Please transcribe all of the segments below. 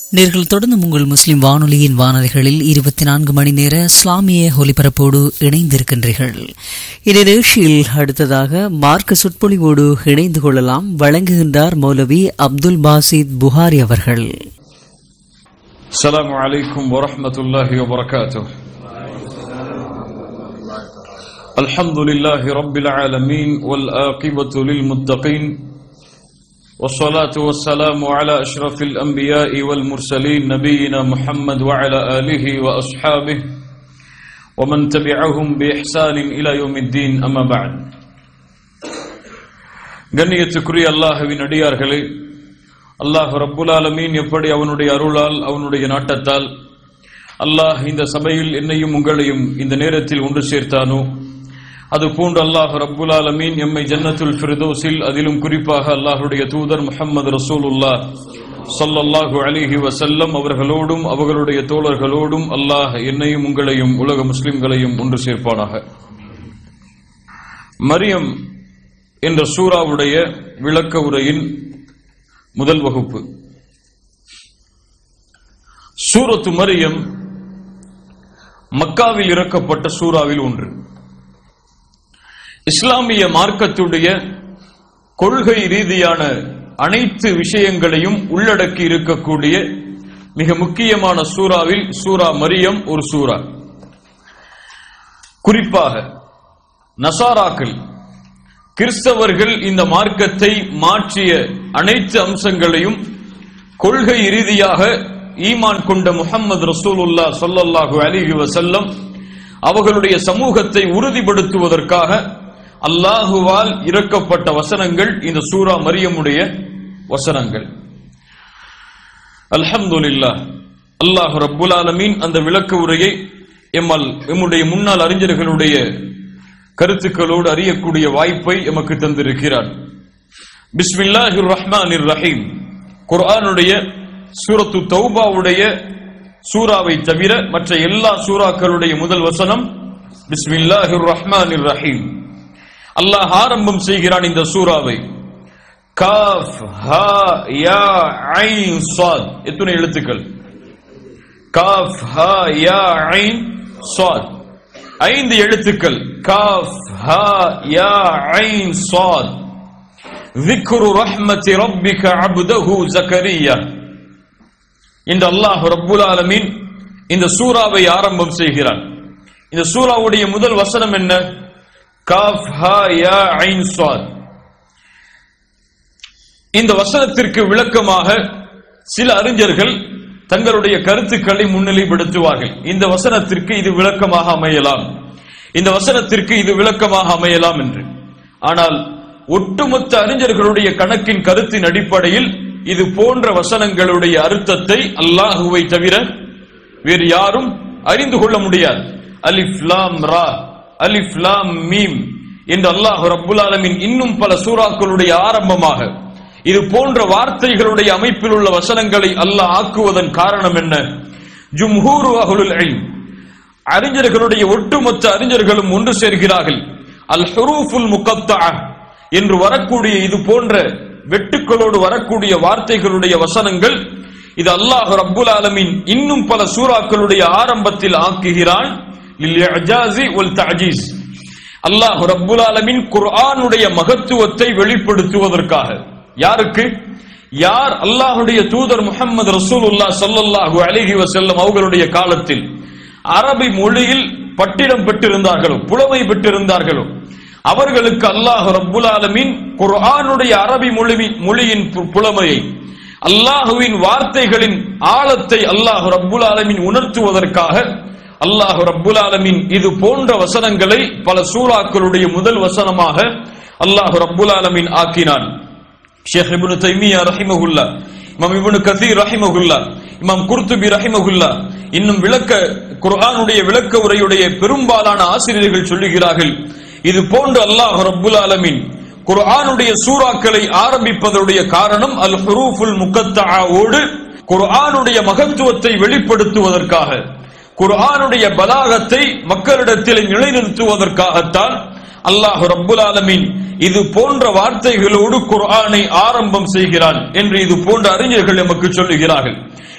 நேர்கள் தொடர்ந்து உங்கள் முஸ்லிம் வானொலியின் வானொலிகளில் இருபத்தி நான்கு மணி நேர இஸ்லாமிய ஒலிபரப்போடு இணைந்திருக்கின்றீர்கள் இந்த நிகழ்ச்சியில் அடுத்ததாக மார்க்க சொற்பொழிவோடு இணைந்து கொள்ளலாம் வழங்குகின்றார் மௌலவி அப்துல் பாசித் புகாரி அவர்கள் السلام عليكم ورحمة الله وبركاته الحمد لله رب العالمين والآقبة للمتقين والصلاة والسلام على أشرف الأنبياء والمرسلين نبينا محمد وعلى آله وأصحابه ومن تبعهم بإحسان إلى يوم الدين أما بعد கண்ணியத்துக்குரிய அல்லாஹுவின் அடியார்களே அல்லாஹ் ரப்புல் ஆலமீன் எப்படி அவனுடைய அருளால் அவனுடைய நாட்டத்தால் அல்லாஹ் இந்த சபையில் என்னையும் உங்களையும் இந்த நேரத்தில் ஒன்று சேர்த்தானோ அது போன்று அல்லாஹ் ரப்புல் ஆலமீன் எம்மை ஜன்னத்துல் ஃபிர்தோஸில் அதிலும் குறிப்பாக அல்லாஹுடைய தூதர் முஹம்மது ரசூலுல்லா ஸல்லல்லாஹு அலைஹி வஸல்லம் அவர்களோடும் அவர்களுடைய தோழர்களோடும் அல்லாஹ் என்னையும் உங்களையும் உலக முஸ்லிம்களையும் ஒன்று சேர்ப்பானாக மரியம் என்ற சூராவுடைய விளக்க உரையின் முதல் வகுப்பு சூரத்து மரியம் மக்காவில் இறக்கப்பட்ட சூறாவில் ஒன்று இஸ்லாமிய மார்க்கத்துடைய கொள்கை ரீதியான அனைத்து விஷயங்களையும் உள்ளடக்கி இருக்கக்கூடிய மிக முக்கியமான சூறாவில் சூரா மரியம் ஒரு சூறா குறிப்பாக நசாராக்கள் கிறிஸ்தவர்கள் இந்த மார்க்கத்தை மாற்றிய அனைத்து அம்சங்களையும் கொள்கை ரீதியாக ஈமான் கொண்ட முஹம்மது ரசூலுல்லா சொல்லல்லாஹு அலிஹி வசல்லம் அவர்களுடைய சமூகத்தை உறுதிப்படுத்துவதற்காக அல்லாஹுவால் இறக்கப்பட்ட வசனங்கள் இந்த சூரா மரியமுடைய வசனங்கள் அல்ஹம்துலில்லா அல்லாஹ் ரப்புல் ஆலமீன் அந்த விளக்க உரையை எம்மால் எம்முடைய முன்னாள் அறிஞர்களுடைய கருத்துக்களோடு அறியக்கூடிய வாய்ப்பை எமக்கு தந்திருக்கிறார் பிஸ்மில்லாஹிர் ரஹ்மானிர் ரஹீம் குர்ஆனுடைய சூரத்து தௌபாவுடைய சூராவை தவிர மற்ற எல்லா சூறாக்களுடைய முதல் வசனம் பிஸ்மில்லாஹிர் ரஹ்மானிர் ரஹீம் அல்லாஹ் ஆரம்பம் செய்கிறான் இந்த சூறாவை காஃப் ஹா யா ஐன் சாத் எத்தனை எழுத்துக்கள் காஃப் ஹா யா ஐன் சாத் ஐந்து எழுத்துக்கள் காஃப் ஹா யா ஐன் சாத் ذكر رحمة ربك عبده زكريا இந்த அல்லாஹ் ரப்புல் ஆலமீன் இந்த சூறாவை ஆரம்பம் செய்கிறான் இந்த சூறாவுடைய முதல் வசனம் என்ன காஃப் ஹா யா ஐன் சாத் இந்த வசனத்திற்கு விளக்கமாக சில அறிஞர்கள் தங்களுடைய கருத்துக்களை முன்னிலைப்படுத்துவார்கள் இந்த வசனத்திற்கு இது விளக்கமாக அமையலாம் இந்த வசனத்திற்கு இது விளக்கமாக அமையலாம் என்று ஆனால் ஒட்டுமொத்த அறிஞர்களுடைய கணக்கின் கருத்தின் அடிப்படையில் இது போன்ற வசனங்களுடைய அர்த்தத்தை அல்லாஹுவை தவிர வேறு யாரும் அறிந்து கொள்ள முடியாது அலிஃப் லாம் ரா அலிஃப் லாம் மீம் என்று அல்லாஹ் ரப்புல் ஆலமின் இன்னும் பல சூறாக்களுடைய ஆரம்பமாக இது போன்ற வார்த்தைகளுடைய அமைப்பில் உள்ள வசனங்களை அல்லாஹ் ஆக்குவதன் காரணம் என்ன ஜும்ஹூரு அஹுலுல் இல்ம் அறிஞர்களுடைய ஒட்டுமொத்த அறிஞர்களும் ஒன்று சேர்கிறார்கள் அல் ஹுரூஃபுல் முகத்தா என்று வரக்கூடிய இது போன்ற வெட்டுக்களோடு வரக்கூடிய வார்த்தைகளுடைய வசனங்கள் இது அல்லாஹ் ரப்புல் ஆலமின் இன்னும் பல சூறாக்களுடைய ஆரம்பத்தில் ஆக்குகிறான் அல்லாஹ் ரப்புல் ஆலமின் குர்ஆனுடைய மகத்துவத்தை வெளிப்படுத்துவதற்காக யாருக்கு யார் அல்லாஹுடைய தூதர் முகமது ரசூலுல்லா சல்லல்லாஹு அலிஹி வசல்லம் அவர்களுடைய காலத்தில் அரபி மொழியில் பட்டிடம் பெற்றிருந்தார்களோ புலமை பெற்றிருந்தார்களோ அவர்களுக்கு அல்லாஹ் ரப்புல் ஆலமின் குர்ஆனுடைய அரபி மொழி மொழியின் புலமையை அல்லாஹுவின் வார்த்தைகளின் ஆழத்தை அல்லாஹ் ரப்புல் ஆலமின் உணர்த்துவதற்காக அல்லாஹ் ரப்புல் ஆலமின் இது போன்ற வசனங்களை பல சூறாக்களுடைய முதல் வசனமாக அல்லாஹ் ரப்புல் ஆலமின் ஆக்கினான் ஷேக் இப்னு தைமியா ரஹிமகுல்லா இமாம் இப்னு கதீர் ரஹிமகுல்லா இமாம் குர்துபி ரஹிமகுல்லா இன்னும் விளக்க குர்ஆனுடைய விளக்க உரையுடைய பெரும்பாலான ஆசிரியர்கள் சொல்லுகிறார்கள் இது போன்று அல்லாஹ் ரப்புல் ஆலமின் குர்ஆனுடைய சூறாக்களை ஆரம்பிப்பதனுடைய காரணம் அல் ஹுரூஃபுல் முகத்தாவோடு குர்ஆனுடைய மகத்துவத்தை வெளிப்படுத்துவதற்காக குர்ஆனுடைய பலாகத்தை மக்களிடத்தில் நிலைநிறுத்துவதற்காகத்தான் அல்லாஹ் ரப்புல் ஆலமீன் இது போன்ற வார்த்தைகளோடு குர்ஆனை ஆரம்பம் செய்கிறான் என்று இது போன்ற அறிஞர்கள் நமக்கு சொல்லுகிறார்கள்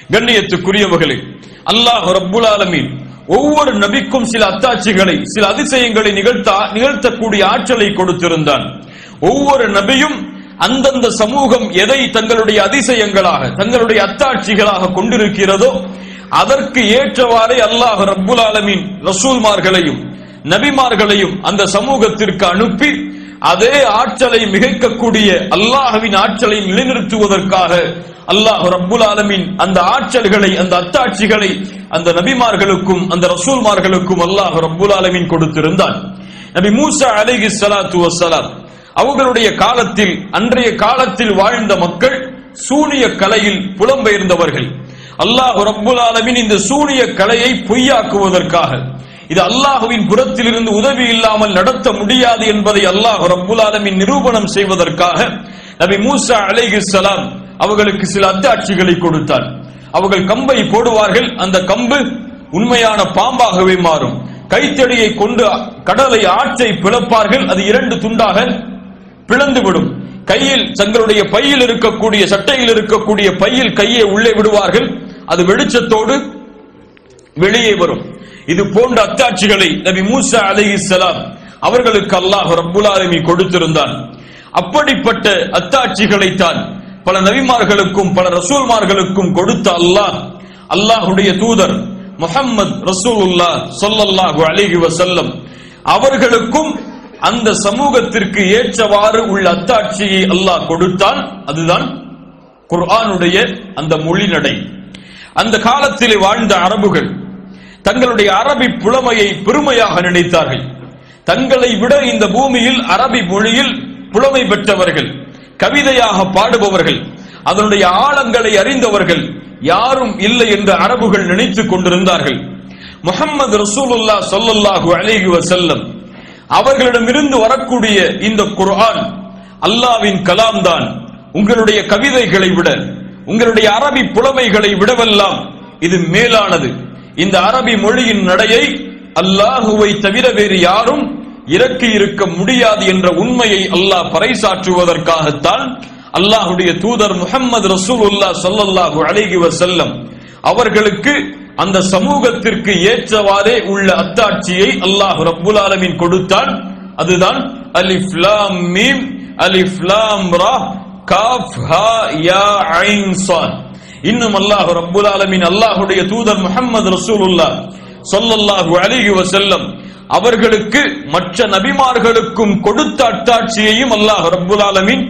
கண்ணியத்துக்குரியவர்களே அல்லாஹ் ரப்புல் ஆலமீன் ஒவ்வொரு நபிக்கும் சில அத்தாட்சிகளை சில அதிசயங்களை நிகழ்த்த நிகழ்த்தக்கூடிய ஆற்றலை கொடுத்திருந்தான் ஒவ்வொரு நபியும் அந்தந்த சமூகம் எதை தங்களுடைய அதிசயங்களாக தங்களுடைய அத்தாட்சிகளாக கொண்டிருக்கிறதோ அதற்கு ஏற்றவாறே அல்லாஹ் ரப்புல் ஆலமீன் ரசூல்மார்களையும் நபிமார்களையும் அந்த சமூகத்திற்கு அனுப்பி அதே ஆற்றலை மிகைக்கக்கூடிய அல்லாஹ்வின் ஆற்றலை நிலைநிறுத்துவதற்காக அல்லாஹ் ரப்புல் ஆலமீன் அந்த ஆற்றல்களை அந்த அத்தாட்சிகளை அந்த நபிமார்களுக்கும் அந்த ரசூல்மார்களுக்கும் அல்லாஹ் ரப்புல் ஆலமீன் கொடுத்திருந்தான் நபி மூசா அலைஹி ஸலாத்து வஸ்ஸலாம் அவர்களுடைய காலத்தில் அன்றைய காலத்தில் வாழ்ந்த மக்கள் சூனிய கலையில் புலம்பெயர்ந்தவர்கள் அல்லாஹ் ரப்புல் ஆலமீன் இந்த சூனிய கலையை பொய்யாக்குவதற்காக இது அல்லாஹுவின் புறத்திலிருந்து உதவி இல்லாமல் நடத்த முடியாது என்பதை அல்லாஹ் ரப்புல் ஆலமீன் நிரூபணம் செய்வதற்காக நபி மூசா அலைஹிஸ்ஸலாம் அவர்களுக்கு சில அத்தாட்சிகளை கொடுத்தார் அவர்கள் கம்பை போடுவார்கள் அந்த கம்பு உண்மையான பாம்பாகவே மாறும் கைத்தடியை கொண்டு கடலை ஆற்றை பிளப்பார்கள் அது இரண்டு துண்டாக பிளந்துவிடும் கையில் தங்களுடைய பையில் இருக்கக்கூடிய சட்டையில் இருக்கக்கூடிய பையில் கையை உள்ளே விடுவார்கள் அது வெளிச்சத்தோடு வெளியே வரும் இது போன்ற அத்தாட்சிகளை நபி மூசா அலைஹிஸ்ஸலாம் அவர்களுக்கு அல்லாஹ் ரப்புல் ஆலமீன் கொடுத்திருந்தான் அப்படிப்பட்ட அத்தாட்சிகளைத்தான் பல நபிமார்களுக்கும் பல ரசூல்மார்களுக்கும் கொடுத்த அல்லாஹ் அல்லாஹ்வுடைய தூதர் முஹம்மது ரசூலுல்லாஹ் ஸல்லல்லாஹு அலைஹி வஸல்லம் அவர்களுக்கும் அந்த சமூகத்திற்கு ஏற்றவாறு உள்ள அத்தாட்சியை அல்லாஹ் கொடுத்தான் அதுதான் குர்ஆனுடைய அந்த மொழிநடை அந்த காலத்திலே வாழ்ந்த அரபுகள் தங்களுடைய அரபி புலமையை பெருமையாக நினைத்தார்கள் தங்களை விட இந்த பூமியில் அரபி மொழியில் புலமை பெற்றவர்கள் கவிதையாக பாடுபவர்கள் அதனுடைய ஆழங்களை அறிந்தவர்கள் யாரும் இல்லை என்று அரபுகள் நினைத்துக் கொண்டிருந்தார்கள் முஹம்மது ரசூலுல்லா ஸல்லல்லாஹு அலைஹி வஸல்லம் அவர்களிடமிருந்து வரக்கூடிய இந்த குர்ஆன் அல்லாவின் கலாம் தான் உங்களுடைய கவிதைகளை விட உங்களுடைய அரபி புலமைகளை விடவெல்லாம் இது மேலானது இந்த அரபி மொழியின் நடையை அல்லாஹுவை தவிர வேறு யாரும் இறக்கி இருக்க முடியாது என்ற உண்மையை அல்லாஹ் பறைசாற்றுவதற்காகத்தான் அல்லாஹுடைய தூதர் முஹம்மது ரசூலுல்லா ஸல்லல்லாஹு அலைஹி வஸல்லம் அவர்களுக்கு அந்த சமூகத்திற்கு ஏற்றவாறே உள்ள அத்தாட்சியை அல்லாஹ் ரப்புல் ஆலமீன் கொடுத்தான் அதுதான் அலிஃப் லாம் மீம் அலிஃப் லாம் ரா காஃப் ஹா யா ஐன் சாத் இன்னும் அல்லாஹ் ரப்புல் ஆலமீன் அல்லாஹ்வுடைய தூதர் முஹம்மது ரசூலுல்லாஹ் ஸல்லல்லாஹு அலைஹி வஸல்லம் அவர்களுக்கு மற்ற நபிமார்களுக்கும் கொடுத்த அத்தாட்சியையும் அல்லாஹ் ரப்புல் ஆலமீன்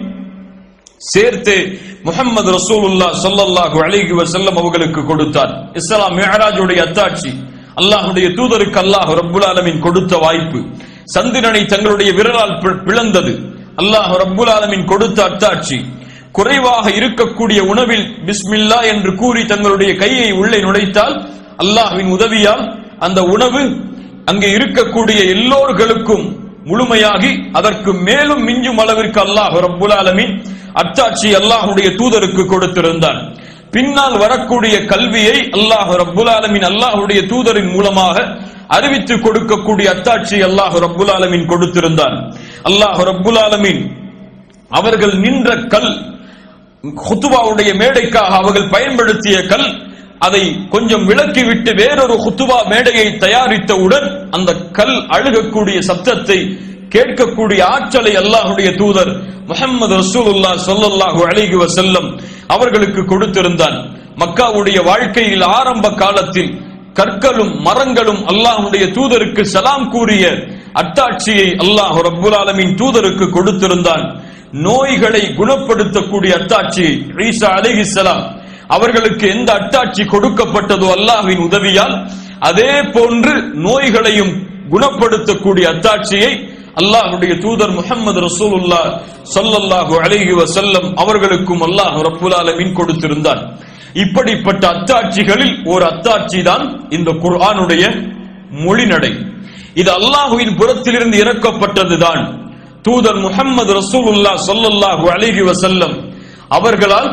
சேர்த்து முஹம்மது ரசூலுல்லா ஸல்லல்லாஹு அலைஹி வஸல்லம் அவர்களுக்கு கொடுத்தார் இஸ்லாம் மிஅராஜுடைய அத்தாட்சி அல்லாஹ்வுடைய தூதருக்கு அல்லாஹ் ரப்புல் ஆலமீன் கொடுத்த வாய்ப்பு சந்திரனை தங்களுடைய விரலால் பி- பிளந்தது அல்லாஹ் ரப்புல் ஆலமீன் கொடுத்த அத்தாட்சி குறைவாக இருக்கக்கூடிய உணவில் பிஸ்மில்லா என்று கூறி தங்களுடைய கையை உள்ளே நுழைத்தால் அல்லாஹ்வின் உதவியால் அந்த உணவு அங்கே இருக்கக்கூடிய எல்லோர்களுக்கும் முழுமையாகி அதற்கு மேலும் மிஞ்சும் அளவிற்கு அல்லாஹ் ரப்புல் ஆலமீன் அத்தாட்சி அல்லாஹ்வுடைய தூதருக்கு கொடுத்திருந்தான் பின்னால் வரக்கூடிய கல்வியை அல்லாஹ் ரப்புல் ஆலமீன் அல்லாஹ்வுடைய தூதரின் மூலமாக அறிவித்து கொடுக்கக்கூடிய அத்தாட்சி அல்லாஹ் ரப்புல் ஆலமீன் கொடுத்திருந்தான் அல்லாஹ் ரப்புல் ஆலமீன் அவர்கள் நின்ற கல் ஹுத்துபாவுடைய மேடைக்காக அவர்கள் பயன்படுத்திய கல் அதை கொஞ்சம் விலக்கிவிட்டு வேறொரு ஹுத்துபா மேடையை தயாரித்தவுடன் அந்த கல் அழுகக்கூடிய சப்தத்தை கேட்கக்கூடிய ஆற்றலை அல்லாஹ்வுடைய தூதர் முஹம்மது ரசூலுல்லாஹ் ஸல்லல்லாஹு அலைஹி வஸல்லம் அவர்களுக்கு கொடுத்திருந்தான் மக்காவுடைய வாழ்க்கையில் ஆரம்ப காலத்தில் கற்களும் மரங்களும் அல்லாஹ்வுடைய தூதருக்கு சலாம் கூறிய அத்தாட்சியை அல்லாஹ் ரப்புல் ஆலமீன் தூதருக்கு கொடுத்திருந்தான் நோய்களை குணப்படுத்தக்கூடிய அத்தாட்சி ஈசா அலைஹிஸ்ஸலாம் அவர்களுக்கு எந்த அத்தாட்சி கொடுக்கப்பட்டதோ அல்லாஹ்வின் உதவியால் அதே போன்று நோய்களையும் குணப்படுத்தக்கூடிய அத்தாட்சியை அல்லாஹ்வுடைய தூதர் முஹம்மது ரசூலுல்லாஹ் ஸல்லல்லாஹு அலைஹி வஸல்லம் அவர்களுக்கும் அல்லாஹ் ரப்புல் ஆலமீன் கொடுத்திருந்தான் இப்படிப்பட்ட அத்தாட்சிகளில் ஒரு அத்தாட்சி தான் இந்த குர்ஆனுடைய மொழிநடை இது அல்லாஹுவின் புறத்திலிருந்து இறக்கப்பட்டதுதான் தூதர் முஹம்மது ரசூலுல்லாஹ் ஸல்லல்லாஹு அலைஹி வஸல்லம் அவர்களால்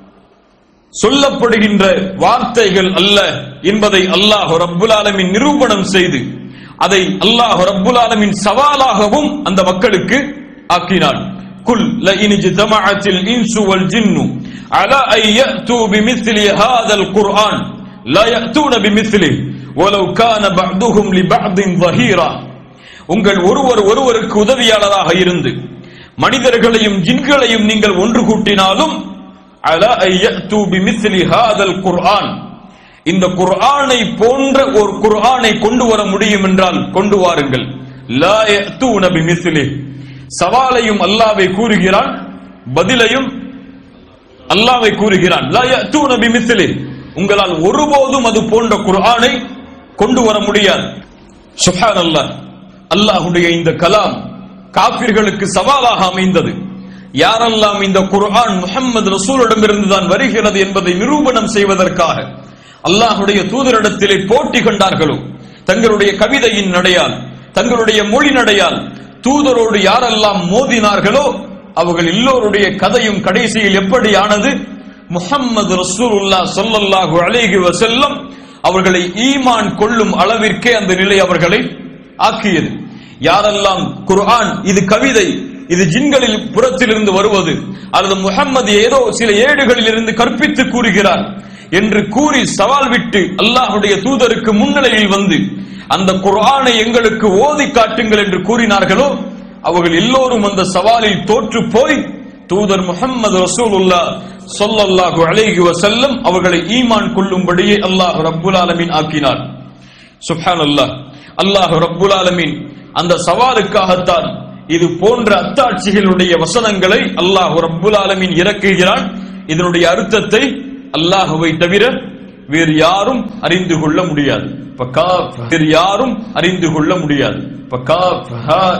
சொல்லப்படுகின்ற வார்த்தைகள் அல்ல என்பதை அல்லாஹ் ரப்புல் ஆலமீன் நிரூபணம் செய்து அதை அல்லாஹ் ரப்புல் ஆலமீன் சவாலாகவும் அந்த மக்களுக்கு ஆக்கினான் குல் لئن اجتمعت الانس والجن على ان ياتوا بمثل هذا القران لا ياتون بمثله ولو كان بعضهم لبعض ظهيرا உங்கள் ஒருவர் ஒருவருக்கு உதவியாளராக இருந்து மனிதர்களையும் ஜின்களையும் நீங்கள் ஒன்று கூட்டினாலும் அலா ஐயத்து பிமிஸ்லி ஹாதல் குர்ஆன் இந்த குர்ஆனை போன்ற ஒரு குர்ஆனை கொண்டு வர முடியும் என்றால் கொண்டு வாருங்கள் லா யஅத்தூன பிமிஸ்லி சவாலையும் அல்லாஹ்வை கூறுகிறான் பதிலையும் அல்லாஹ்வை கூறுகிறான் லா யஅத்தூன பிமிஸ்லி உங்களால் ஒருபோதும் அது போன்ற குர்ஆனை கொண்டு வர முடியாது சுப்ஹானல்லாஹ் அல்லாஹ்வுடைய இந்த கலாம் காபிர்களுக்கு சவாலாக அமைந்தது யாரெல்லாம் இந்த குர்ஆன் முஹம்மது ரசூலிடமிருந்து தான் வருகிறது என்பதை நிரூபணம் செய்வதற்காக அல்லாஹ்வுடைய தூதரிடத்திலே போட்டி கண்டார்களோ தங்களுடைய கவிதையின் நடையால் தங்களுடைய மொழி நடையால் தூதரோடு யாரெல்லாம் மோதினார்களோ அவர்கள் எல்லோருடைய கதையும் கடைசியில் எப்படி ஆனது முஹம்மது ரசூலுல்லாஹ் ஸல்லல்லாஹு அலைஹி வஸல்லம் அவர்களை ஈமான் கொள்ளும் அளவிற்கே அந்த நிலை அவர்களை ஆக்கியது யாரெல்லாம் குர்ஆன் இது கவிதை இது ஜின்களில் புறத்திலிருந்து வருவது அல்லது முஹம்மது ஏதோ சில ஏடுகளில் இருந்து கற்பித்து கூறுகிறார் என்று கூறி சவால் விட்டு அல்லாஹ்வுடைய தூதருக்கு முன்னிலையில் வந்து அந்த குர்ஆனை எங்களுக்கு ஓதி காட்டுங்கள் என்று கூறினார்களோ அவர்கள் எல்லோரும் அந்த சவாலில் தோற்று போய் தூதர் முஹம்மது ரசூலுல்லாஹ் ஸல்லல்லாஹு அலைஹி வஸல்லம் அவர்களை ஈமான் கொள்ளும்படியே அல்லாஹ் ரப்புல் ஆலமீன் ஆக்கினார் சுப்ஹானல்லாஹ் அல்லாஹ் ரப்புல் ஆலமீன் அந்த சவாலுக்காகத்தான் இது போன்ற அத்தாட்சிகளுடைய வசனங்களை அல்லாஹ் ரப்புல் ஆலமீன் இறக்குகிறான் இதனுடைய அர்த்தத்தை அல்லாஹுவை தவிர வேறு யாரும் அறிந்து கொள்ள முடியாது இப்ப கா- வேறு யாரும் அறிந்து கொள்ள முடியாது இப்ப கா- ஹா